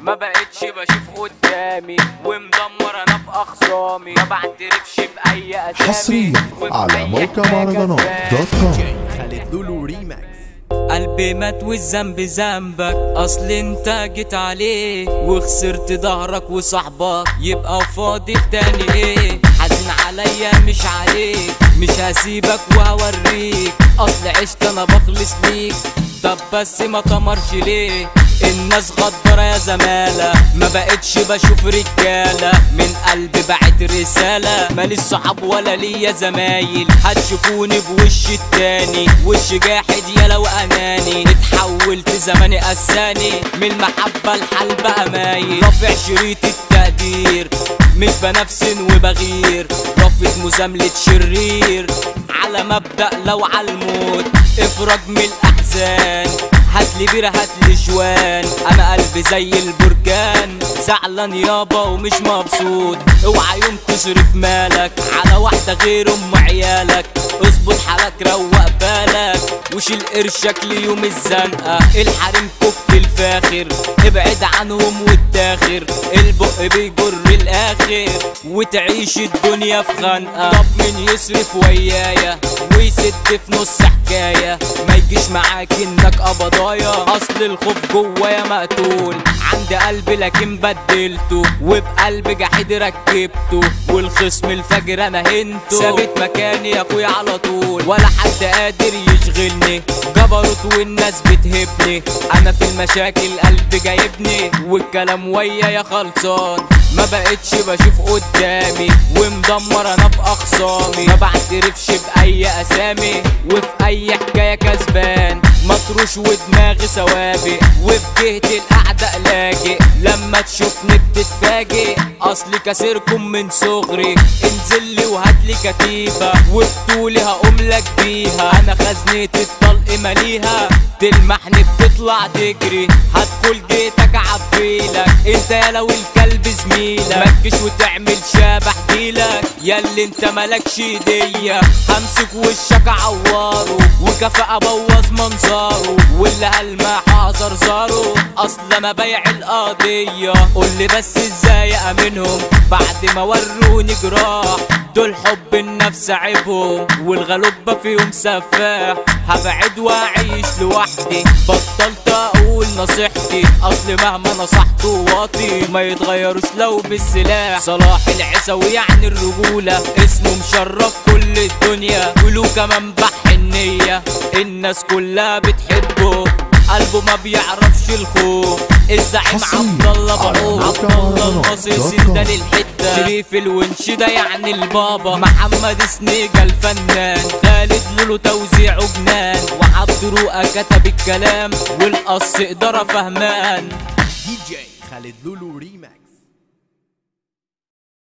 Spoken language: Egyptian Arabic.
ما بقتش بشوف قدامي ومدمر انا في اخصامي ما بعترفش باي اسامي حصريا وفي على أي موقع حاجة مهرجانات كسبان. دوت كوم خالد لولو ريماكس قلبي مات والذنب ذنبك اصل انت جيت عليه وخسرت ظهرك وصاحبك يبقى فاضي تاني ايه حزين عليا مش عليك مش هسيبك وهوريك اصل عشت انا بخلص ليك طب بس ما تمرش ليه الناس غدارة يا زمالة ما بقتش بشوف رجالة من قلبي بعت رسالة ماليش صحاب ولا ليا زمايل هتشوفوني بوش التاني وش جاحد يلا واناني اتحولت زماني قساني من المحبة الحال بقى مايل رافع شريط التقدير مش بنفسن وبغير رافض مزاملة شرير على مبدأ لو عالموت افرج من الأحزان هاتلي بيرة هاتلي جوان انا قلبي زي البركان زعلان يابا ومش مبسوط اوعى يوم تصرف مالك على واحدة غير ام عيالك اظبط حالك روق بالك وشيل قرشك ليوم الزنقة الحريم كوكتيل فاخر ابعد عنهم واتاخر البق بيجر الاخر وتعيش الدنيا في خنقة طب مين يصرف ويايا ويسد في نص حكاية ما يجيش معاك انك قبضايا اصل الخوف جوايا مقتول عندي قلب لكن بدلته وبقلب جحيد ركبته والخصم الفجر انا هنته ثابت مكاني يا اخويا على طول ولا حد قادر يشغلني جبروت والناس بتهبني انا في المشاكل قلبي جايبني والكلام ويايا خلصان ما بقتش بشوف قدامي ومدمر انا في اخصامي ما بعترفش باي اسامي وفي اي حكايه كسبان مطروش ودماغي سوابق وفي جهة الاعداء لاجئ لما تشوفني بتتفاجئ اصلي كاسركم من صغري انزل لي وهاتلي كتيبة وبطولي هقوم لك بيها انا خزنة الطلق ماليها تلمحني بتطلع تجري هدخل جيتك عبيلك انت يا لو الكلب زميلك ما تجيش وتعمل شبح جيلك ياللي انت مالكش ايديا همسك وشك اعوره وكفى ابوظ منظره واللي هلمح زرزره اصل انا بايع القضيه قولي بس ازاي امنهم بعد ما وروني جراح دول حب النفس عيبهم والغلوبة فيهم سفاح هبعد واعيش لوحدي بطلت اقول نصيحتي اصل مهما نصحت واطي ما يتغيروش لو بالسلاح صلاح العسوي يعني الرجولة اسمه مشرف كل الدنيا ولوكا منبح النية الناس كلها بتحبه قلبه ما بيعرفش الخوف الزعيم حصرياً عبد الله على بعوف موقع عبد الله مهرجانات المصري دوت سندة كوم. للحتة شريف الونش ده يعني البابا محمد سنيجا الفنان خالد لولو توزيعه جنان وعبد رؤى كتب الكلام والقص إدارة فهمان دي جي خالد لولو ريماكس